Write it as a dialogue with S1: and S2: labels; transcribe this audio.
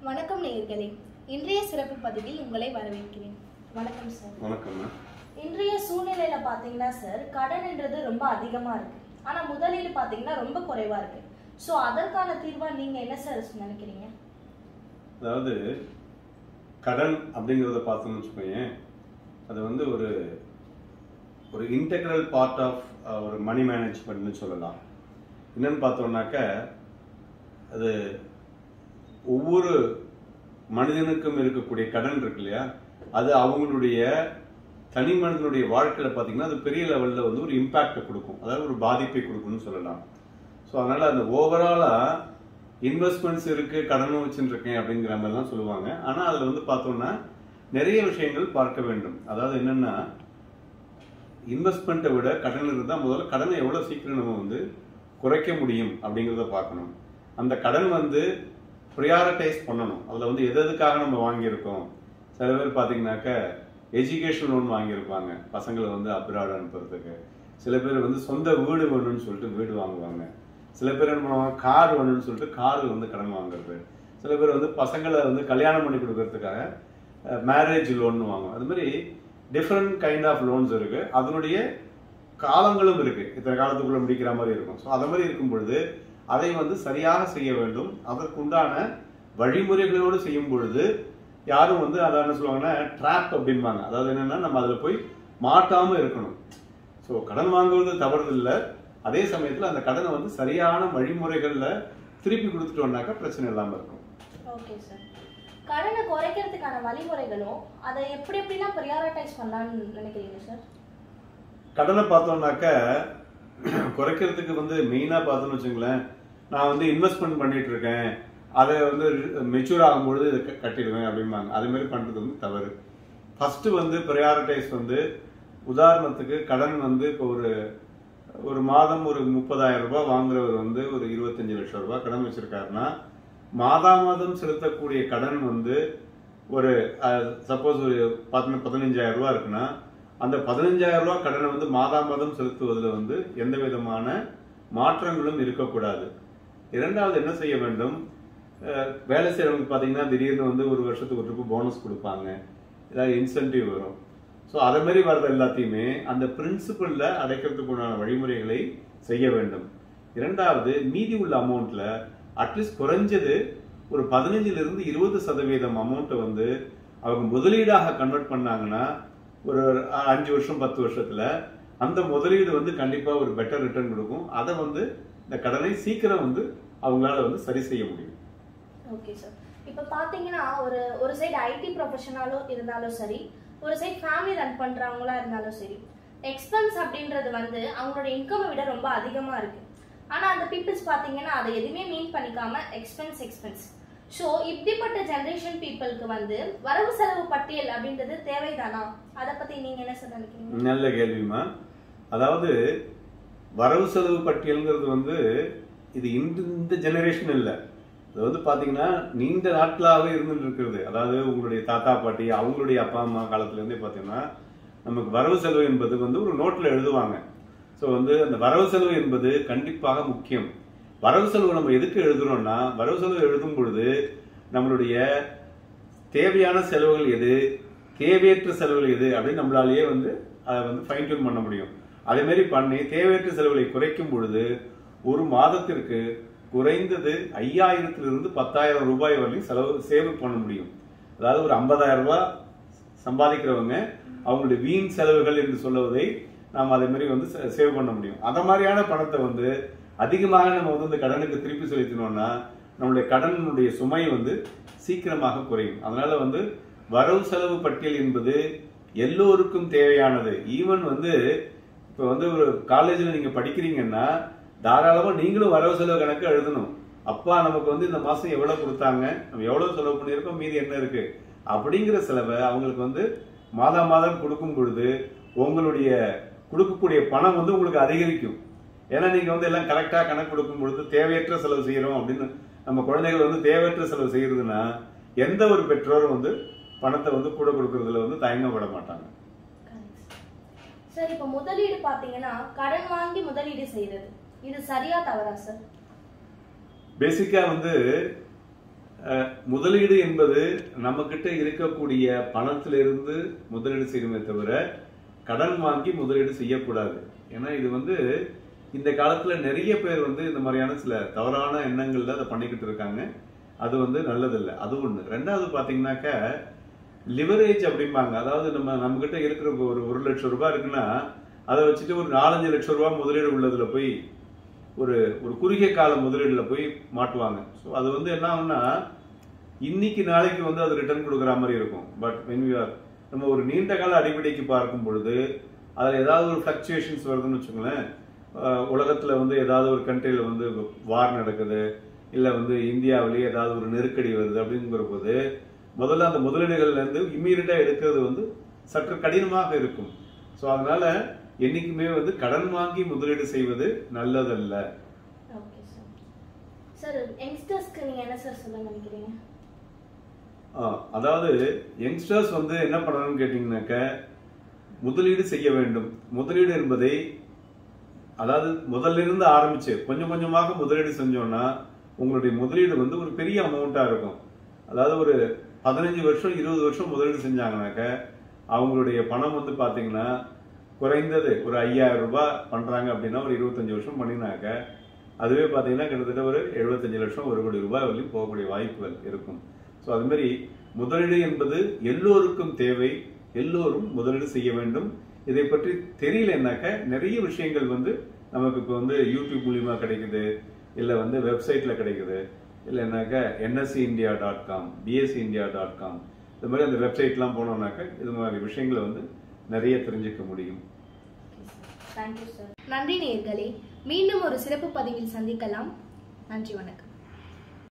S1: வணக்கம் நேயர்களே இன்றைய சிறப்பு பதிவில் உங்களை வரவேற்கிறேன் வணக்கம் சார்
S2: வணக்கம்மா
S1: இன்றைய சூழ்நிலையில பாத்தீங்கன்னா சார் கடன்ன்றது ரொம்ப அதிகமா இருக்கு ஆனா முதலீடு பாத்தீங்கன்னா ரொம்ப குறைவா இருக்கு சோ அதற்கான தீர்வா நீங்க என்ன சார் நினைக்கிறீங்க
S2: அதாவது கடன் அப்படிங்கிறத பார்த்தோம்னு வச்சுக்கோங்க அது வந்து ஒரு ஒரு இன்டெக்ரல் பார்ட் ஆஃப் ஒரு மணி மேனேஜ்மெண்ட்னு சொல்லலாம் என்னன்னு பார்த்தோம்னாக்க அது ஒவ்வொரு மனிதனுக்கும் இருக்கக்கூடிய கடன் இருக்கு இல்லையா அது அவங்களுடைய தனி மனிதனுடைய வாழ்க்கையில பார்த்தீங்கன்னா அது பெரிய லெவலில் வந்து ஒரு இம்பேக்டை கொடுக்கும் அதாவது ஒரு பாதிப்பை கொடுக்கும்னு சொல்லலாம் ஸோ அதனால அந்த ஓவராலா இன்வெஸ்ட்மெண்ட்ஸ் இருக்கு கடனும் வச்சுருக்கேன் அப்படிங்கிற மாதிரிலாம் சொல்லுவாங்க ஆனால் அதில் வந்து பார்த்தோம்னா நிறைய விஷயங்கள் பார்க்க வேண்டும் அதாவது என்னன்னா இன்வெஸ்ட்மெண்ட்டை விட கடன் இருந்தால் முதல்ல கடனை எவ்வளோ சீக்கிரம் நம்ம வந்து குறைக்க முடியும் அப்படிங்கிறத பார்க்கணும் அந்த கடன் வந்து ப்ரியாரிட்டைஸ் பண்ணணும் அதில் வந்து எது எதுக்காக நம்ம வாங்கியிருக்கோம் சில பேர் பார்த்தீங்கன்னாக்க எஜுகேஷன் லோன் வாங்கியிருப்பாங்க பசங்களை வந்து அப்ராட் அனுப்புறதுக்கு சில பேர் வந்து சொந்த வீடு வேணும்னு சொல்லிட்டு வீடு வாங்குவாங்க சில பேர் என்ன பண்ணுவாங்க கார் வேணும்னு சொல்லிட்டு கார் வந்து கடன் வாங்குறது சில பேர் வந்து பசங்களை வந்து கல்யாணம் பண்ணி கொடுக்கறதுக்காக மேரேஜ் லோன் வாங்குவாங்க அது மாதிரி டிஃப்ரெண்ட் கைண்ட் ஆஃப் லோன்ஸ் இருக்கு அதனுடைய காலங்களும் இருக்கு இத்தனை காலத்துக்குள்ள முடிக்கிற மாதிரி இருக்கும் ஸோ அது மாதிரி இருக்கும் பொழுது அதை வந்து சரியாக செய்ய வேண்டும் அதற்குண்டான வழிமுறைகளோடு செய்யும் பொழுது யாரும் வந்து அதை என்ன சொல்லுவாங்கன்னா ட்ராப் அப்படிம்பாங்க அதாவது என்னன்னா நம்ம அதில் போய் மாட்டாம இருக்கணும் ஸோ கடன் வாங்குவது தவறு இல்லை அதே சமயத்தில் அந்த கடனை வந்து சரியான வழிமுறைகளில் திருப்பி கொடுத்துட்டோம்னாக்கா பிரச்சனை இல்லாமல் இருக்கும்
S1: ஓகே சார் கடனை குறைக்கிறதுக்கான வழிமுறைகளும் அதை எப்படி எப்படிலாம் ப்ரியாரிட்டைஸ் பண்ணலாம்னு நினைக்கிறீங்க சார்
S2: கடனை பார்த்தோம்னாக்க குறைக்கிறதுக்கு வந்து மெயினாக பார்த்தோம்னு வச்சுங்களேன் நான் வந்து இன்வெஸ்ட்மெண்ட் பண்ணிட்டு இருக்கேன் அதை வந்து மெச்சூர் ஆகும்பொழுது இதை க- கட்டிடுவேன் அப்படிம்பாங்க அது மாதிரி பண்ணுறது வந்து தவறு ஃபர்ஸ்ட் வந்து ப்ரையாரிட்டைஸ் வந்து உதாரணத்துக்கு கடன் வந்து இப்போ ஒரு ஒரு மாதம் ஒரு முப்பதாயிரம் ரூபாய் வாங்குறவர் வந்து ஒரு இருபத்தஞ்சு லட்சம் ரூபாய் கடன் வச்சிருக்காருன்னா மாதா மாதம் செலுத்தக்கூடிய கடன் வந்து ஒரு சப்போஸ் ஒரு பதின பதினஞ்சாயிரம் ரூபாய் இருக்குன்னா அந்த பதினஞ்சாயிரம் ரூபாய் கடனை வந்து மாதா மாதம் செலுத்துவதில் வந்து எந்த விதமான மாற்றங்களும் இருக்கக்கூடாது இரண்டாவது என்ன செய்ய வேண்டும் அஹ், வேலை செய்யறவங்க பார்த்தீங்கன்னா திடீர்னு வந்து ஒரு வருஷத்துக்கு ஒரு ட்ரிப்பு போனஸ் கொடுப்பாங்க ஏதாவது இன்சென்டிவ் வரும் ஸோ அதை மாதிரி வர்றது எல்லாத்தையுமே அந்த பிரின்சிபல்ல அடைக்கிறதுக்கு உண்டான வழிமுறைகளை செய்ய வேண்டும் இரண்டாவது மீதி உள்ள அமௌண்ட்ல அட்லீஸ்ட் குறைஞ்சது ஒரு பதினஞ்சுல இருந்து இருபது சதவீதம் அமௌண்ட்டை வந்து அவங்க முதலீடாக கன்வெர்ட் பண்ணாங்கன்னா ஒரு அ- அஞ்சு வருஷம் பத்து வருஷத்துல அந்த முதலீடு வந்து கண்டிப்பா ஒரு பெட்டர் ரிட்டர்ன் கொடுக்கும் அதை வந்து இந்த கடனை சீக்கிரம் வந்து அவங்களால வந்து சரி செய்ய முடியும்
S1: ஓகே சார் இப்போ பார்த்தீங்கன்னா ஒரு ஒரு சைடு ஐடி ப்ரொஃபஷனாலும் இருந்தாலும் சரி ஒரு சைடு ஃபேமிலி ரன் பண்ணுறவங்களா இருந்தாலும் சரி எக்ஸ்பென்ஸ் அப்படின்றது வந்து அவங்களோட இன்கமை விட ரொம்ப அதிகமாக இருக்கு ஆனால் அந்த பீப்புள்ஸ் பார்த்தீங்கன்னா அதை எதுவுமே மீன் பண்ணிக்காம எக்ஸ்பென்ஸ் எக்ஸ்பென்ஸ் ஸோ இப்படிப்பட்ட ஜென்ரேஷன் பீப்புளுக்கு வந்து வரவு செலவு பட்டியல் அப்படின்றது தேவைதானா அதை பற்றி நீங்கள் என்ன சார் நினைக்கிறீங்க
S2: நல்ல கேள்விமா அதாவது வரவு செலவு பட்டியல்ங்கிறது வந்து இது இந்த இந்த ஜெனரேஷன் இல்லை அது வந்து பாத்தீங்கன்னா நீண்ட நாட்களாகவே இருந்துட்டு இருக்கிறது அதாவது உங்களுடைய தாத்தா பாட்டி அவங்களுடைய அப்பா அம்மா காலத்துல இருந்தே பாத்தீங்கன்னா நமக்கு வரவு செலவு என்பது வந்து ஒரு நோட்ல எழுதுவாங்க ஸோ வந்து அந்த வரவு செலவு என்பது கண்டிப்பாக முக்கியம் வரவு செலவு நம்ம எதுக்கு எழுதுறோம்னா வரவு செலவு எழுதும் பொழுது நம்மளுடைய தேவையான செலவுகள் எது தேவையற்ற செலவுகள் எது அப்படின்னு நம்மளாலேயே வந்து அதை வந்து ஃபைன் டியூன் பண்ண முடியும் அதே மாதிரி பண்ணி தேவையற்ற செலவுகளை குறைக்கும் பொழுது ஒரு மாதத்திற்கு குறைந்தது ஐயாயிரத்திலிருந்து பத்தாயிரம் ரூபாய் வரையும் செலவு சேவ் பண்ண முடியும் அதாவது ஒரு ஐம்பதாயிரம் ரூபாய் சம்பாதிக்கிறவங்க அவங்களுடைய வீண் செலவுகள் என்று சொல்லுவதை நாம் அதே மாதிரி வந்து சேவ் பண்ண முடியும் அந்த மாதிரியான பணத்தை வந்து அதிகமாக நம்ம வந்து இந்த கடனுக்கு திருப்பி செலுத்தினோம்னா நம்மளுடைய கடனுடைய சுமை வந்து சீக்கிரமாக குறையும் அதனால வந்து வரவு செலவு பட்டியல் என்பது எல்லோருக்கும் தேவையானது ஈவன் வந்து இப்போ வந்து ஒரு காலேஜில் நீங்க படிக்கிறீங்கன்னா தாராளமா நீங்களும் வரவு செலவு கணக்கு எழுதணும் அப்பா நமக்கு வந்து இந்த மாசம் எவ்வளவு கொடுத்தாங்க நம்ம எவ்வளவு செலவு பண்ணியிருக்கோம் மீதி என்ன இருக்கு அப்படிங்கிற செலவை அவங்களுக்கு வந்து மாதா மாதம் கொடுக்கும் பொழுது உங்களுடைய கொடுக்கக்கூடிய பணம் வந்து உங்களுக்கு அதிகரிக்கும் ஏன்னா நீங்க வந்து எல்லாம் கரெக்டா கணக்கு கொடுக்கும் பொழுது தேவையற்ற செலவு செய்யறோம் அப்படின்னு நம்ம குழந்தைகள் வந்து தேவையற்ற செலவு செய்யறதுன்னா எந்த ஒரு பெற்றோரும் வந்து பணத்தை வந்து கூட கொடுக்கறதுல வந்து தயங்கப்பட மாட்டாங்க
S1: சார் இப்போ முதலீடு பார்த்தீங்கன்னா கடன் வாங்கி முதலீடு செய்யறது இது சரியா தவறா சார்
S2: பேசிக்கா வந்து அஹ், முதலீடு என்பது நம்ம கிட்ட இருக்கக்கூடிய பணத்திலிருந்து முதலீடு செய்யணுமே தவிர கடன் வாங்கி முதலீடு செய்யக்கூடாது ஏன்னா இது வந்து இந்த காலத்துல நிறைய பேர் வந்து இந்த மாதிரியான சில தவறான எண்ணங்கள்ல அதை பண்ணிக்கிட்டு இருக்காங்க அது வந்து நல்லதில்லை அது ஒண்ணு ரெண்டாவது பாத்தீங்கன்னாக்க லிவரேஜ் அப்படிம்பாங்க அதாவது நம்ம நம்ம கிட்ட இருக்கிற ஒரு ஒரு லட்சம் ரூபாய் இருக்குன்னா அதை வச்சுட்டு ஒரு நாலஞ்சு லட்சம் ரூபாய் முதலீடு உள்ளதுல போய் ஒரு ஒரு குறுகிய கால முதலீடுல போய் மாட்டுவாங்க ஸோ அது வந்து என்ன ஆகும்னா இன்னைக்கு நாளைக்கு வந்து அது ரிட்டர்ன் கொடுக்குற மாதிரி இருக்கும் பட் வென் யூ ஆர் நம்ம ஒரு நீண்ட கால அடிப்படைக்கு பார்க்கும் பொழுது அதில் ஏதாவது ஒரு ஃப்ளக்சுவேஷன்ஸ் வருதுன்னு வச்சுக்கோங்களேன் அஹ் உலகத்துல வந்து ஏதாவது ஒரு கண்ட்ரியில் வந்து வார் நடக்குது இல்லை வந்து இந்தியாவிலேயே ஏதாவது ஒரு நெருக்கடி வருது அப்படிங்கிற போது முதல்ல அந்த முதலீடுகள்ல இருந்து இம்மீடியட்டா எடுக்கிறது வந்து சற்று கடினமாக இருக்கும் ஸோ அதனால என்னைக்குமே வந்து கடன் வாங்கி முதலீடு செய்வது நல்லதல்ல
S1: ஓகே சார் சார் யங்ஸ்டர்ஸ்க்கு நீங்க என்ன சார் சொல்ல நினைக்கிறீங்க
S2: ஆ, அதாவது யங்ஸ்டர்ஸ் வந்து என்ன பண்ணணும்னு கேட்டீங்கன்னாக்க முதலீடு செய்ய வேண்டும் முதலீடு என்பதை அதாவது முதல்ல இருந்து ஆரம்பிச்சு கொஞ்சம் கொஞ்சமாக முதலீடு செஞ்சோம்னா உங்களுடைய முதலீடு வந்து ஒரு பெரிய அமௌண்ட்டா இருக்கும் அதாவது ஒரு பதினஞ்சு வருஷம் இருபது வருஷம் முதலீடு செஞ்சாங்கனாக்க அவங்களுடைய பணம் வந்து பாத்தீங்கன்னா குறைந்தது ஒரு ஐயாயிரம் ரூபாய் பண்றாங்க அப்படின்னா ஒரு இருபத்தஞ்சு வருஷம் பண்ணினாக்க அதுவே பாத்தீங்கன்னா கிட்டத்தட்ட ஒரு எழுபத்தஞ்சு லட்சம் ஒரு கோடி ரூபாய் வரையும் போகக்கூடிய வாய்ப்புகள் இருக்கும் ஸோ அது மாதிரி முதலீடு என்பது எல்லோருக்கும் தேவை எல்லோரும் முதலீடு செய்ய வேண்டும் இதை பற்றி தெரியலனாக்க நிறைய விஷயங்கள் வந்து நமக்கு இப்போ வந்து யூடியூப் மூலியமா கிடைக்குது இல்லை வந்து வெப்சைட்ல கிடைக்குது இல்லைனாக்கா NSC India dot com PSC India dot com இந்த மாதிரி அந்த வெப்சைட்லாம் போனோம்னாக்க இது மாதிரி விஷயங்களை வந்து நிறைய தெரிஞ்சுக்க முடியும்
S1: தேங்க்யூ சார் நன்றி நேயர்களே மீண்டும் ஒரு சிறப்பு பதிவில் சந்திக்கலாம் நன்றி வணக்கம்